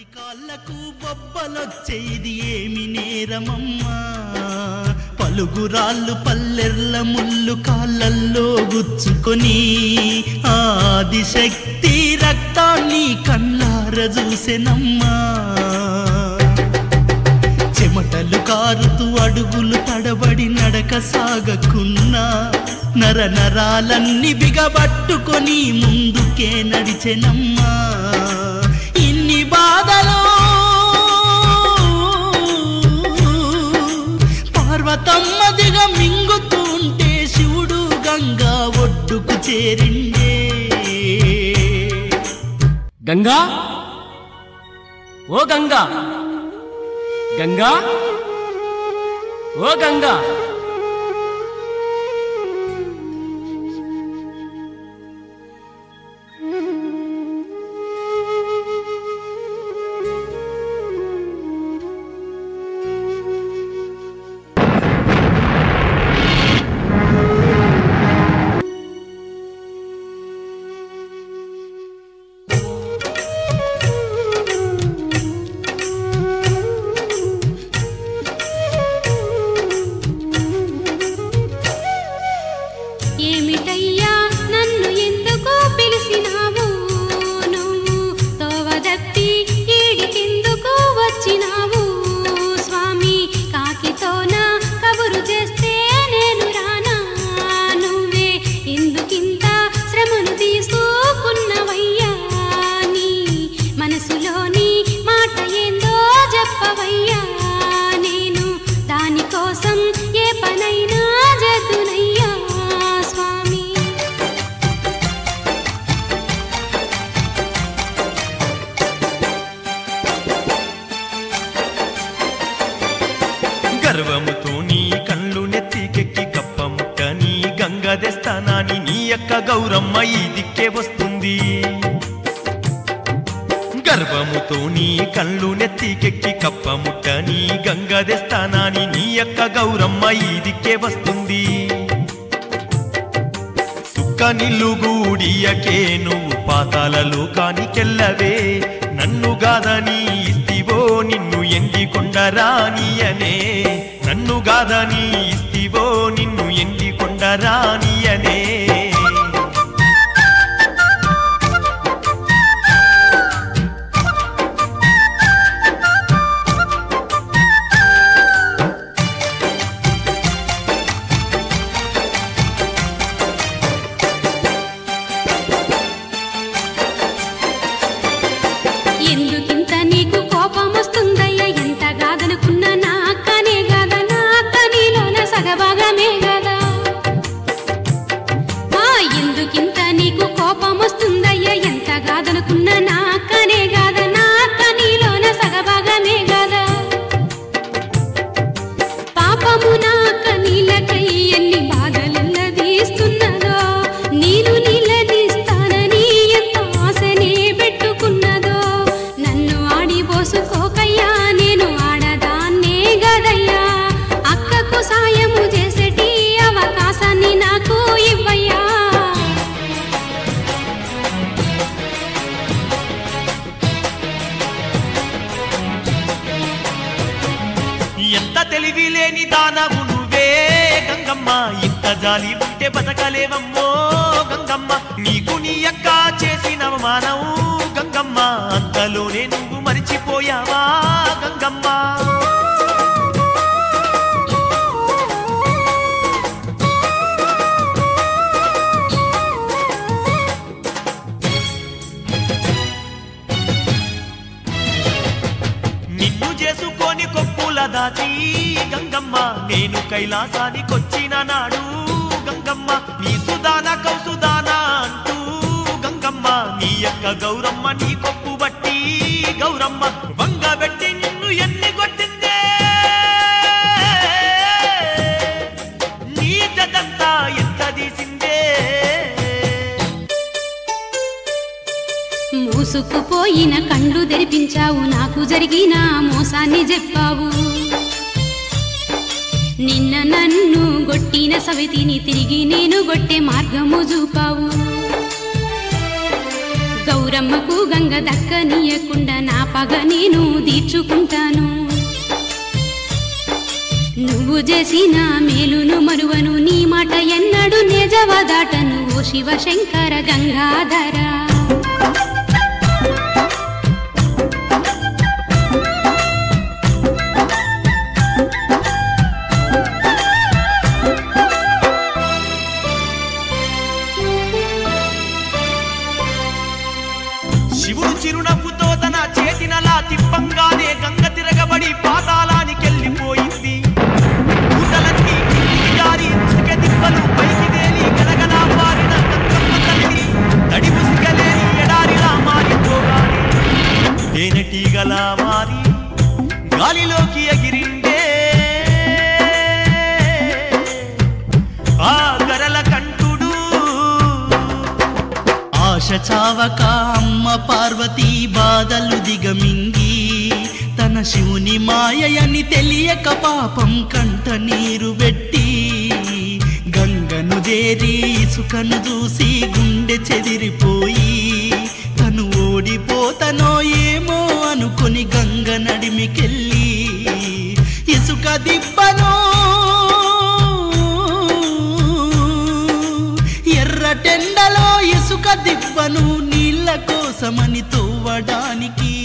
పది కాళ్ళకు బొబ్బలొచ్చేది ఏమి నేరమమ్మా పలుగురాళ్ళు పల్లెర్ల ముళ్ళు కాళ్ళల్లో గుచ్చుకొని ఆదిశక్తి రక్తాన్ని కళ్ళార చూసెనమ్మా చెమటలు కారుతూ అడుగులు తడబడి నడక సాగకున్నా నర నరాలన్నీ బిగబట్టుకొని ముందుకే నడిచెనమ్మా ఇన్ని బాధలు పార్వతమ్మ దిగ మింగుతుంటే శివుడు గంగా ఒడ్డుకు చేరిండే గంగా ఓ గంగా గంగా ఓ గంగా ఏమిటయ్యా నన్ను ఎందుకు పిలిచినావు నువ్వు తోవదప్పి ఈడికెందుకు వచ్చినావు స్వామి కాకితోన కబురు చేస్తే నేను రానా నువ్వే ఎందుకింత శ్రమను తీసుకున్నవయ్యా నీ మనసులోని మాట ఏందో చెప్పవయ్యా నేను దానికోసం ఏ పనైనా జద్దునయ్యా స్వామి గర్వముతో నీ కళ్ళు నెత్తికెక్కి కప్పముట్ట నీ గంగ తెస్తానాని నీ యొక్క గౌరమ్మ ఈ దిక్కే వస్తుంది గర్వముతో నీ కళ్ళు నెత్తికెక్కి కప్పముట్ట నీ గంగ తెస్తానాని నీ యొక్క గౌరమ్మ ఈ దిక్కే వస్తుంది సుక్క నిల్లుగూడియకే నువ్వు పాతాలలో కానికెళ్ళవే నన్ను గాదని ఇస్తివో నిన్ను ఎండి కొండరానియనే నన్ను గాదని ఇస్తివో నిన్ను ఎండి కొండరానియనే ఎందుకింత నీకు కోపం వస్తుందయ్యా ఎంత కాదనుకున్నా నా అక్కనే కదా నా అక్క నీలోన సగభాగమే కదా ఆ, ఎందుకింత నీకు కోపం వస్తుందయ్యా ఎంత కాదనుకున్నా నా అక్కనే కదా నా అక్క నీలోన సగభాగమే కదా పాపము నా అక్క నీలకై ఎన్ని బాధలెల్లదీస్తున్నదో నేను నిలదీస్తానని ఎంత ఆశనే పెట్టుకున్నదో నన్ను ఆడిపోసుకోకయ్యా నేను ఆడదాన్నే గదయ్యా అక్కకు సాయము చేసేటి అవకాశాన్ని నాకు ఇవ్వయ్యా ఎంత తెలివి లేని దానవు నువ్వే గంగమ్మ ఇంత జాలి ఉంటే బతకలేవమ్మో గంగమ్మ నీకు నీ అక్క చేసిన అవమానం గంగమ్మ అంతలోనే నువ్వు మరిచిపోయావా గంగమ్మ నిన్ను చేసుకొని కొప్పుల దాచి గంగమ్మ నేను కైలాసానికొచ్చిన నాడు గంగమ్మ నీ సుదాన కౌసుదాన అంటూ గంగమ్మ నీ యొక్క గౌరమ్మ నీ కొప్పు బట్టి గౌరమ్మ వంగబెట్టి నిన్ను ఎన్ని కొట్టిందే నీ జదంతా ఎంత తీసిందే మూసుకుపోయిన కండ్లు తెరిపించావు నాకు జరిగిన మోసాన్ని చెప్పావు నిన్న నన్ను గొట్టిన సవితిని తిరిగి నేను గొట్టే మార్గము చూపావు గౌర గౌరమ్మకు గంగ దక్కనీయకుండా నా పగ నేను తీర్చుకుంటాను నువ్వు చేసిన మేలును మరువను నీ మాట ఎన్నడు నిజవదాటను ఓ శివశంకర గంగాధర శివుడు చిరునవ్వుతో తన చేతినలా తిప్పంగానే గంగ తిరగబడి పాతాళానికెళ్ళిపోయింది ఊటలన్నీ కిందికి జారి ఇసుక దిబ్బలు పైకి తేలి గలగలా పారిన గంగమ్మ తల్లి తడి ముసుగలేని ఎడారిలా మారిపోగానే తేనెటీగలా మారి గాలిలోకి ఎగిరిందే ఆ గరల కంటుడు ఆశ చావక అమ్మ పార్వతీ బాధలు దిగమింగి తన శివుని మాయని తెలియక పాపం కంట నీరు పెట్టి గంగను చేరి ఇసుకను చూసి గుండె చెదిరిపోయి తను ఓడిపోతనో ఏమో అనుకుని గంగ నడిమికెళ్ళి ఇసుక దిబ్బనో ఎర్రటెండలో ఇసుక దిబ్బను నీళ్ళ కోసమని తవ్వడానికి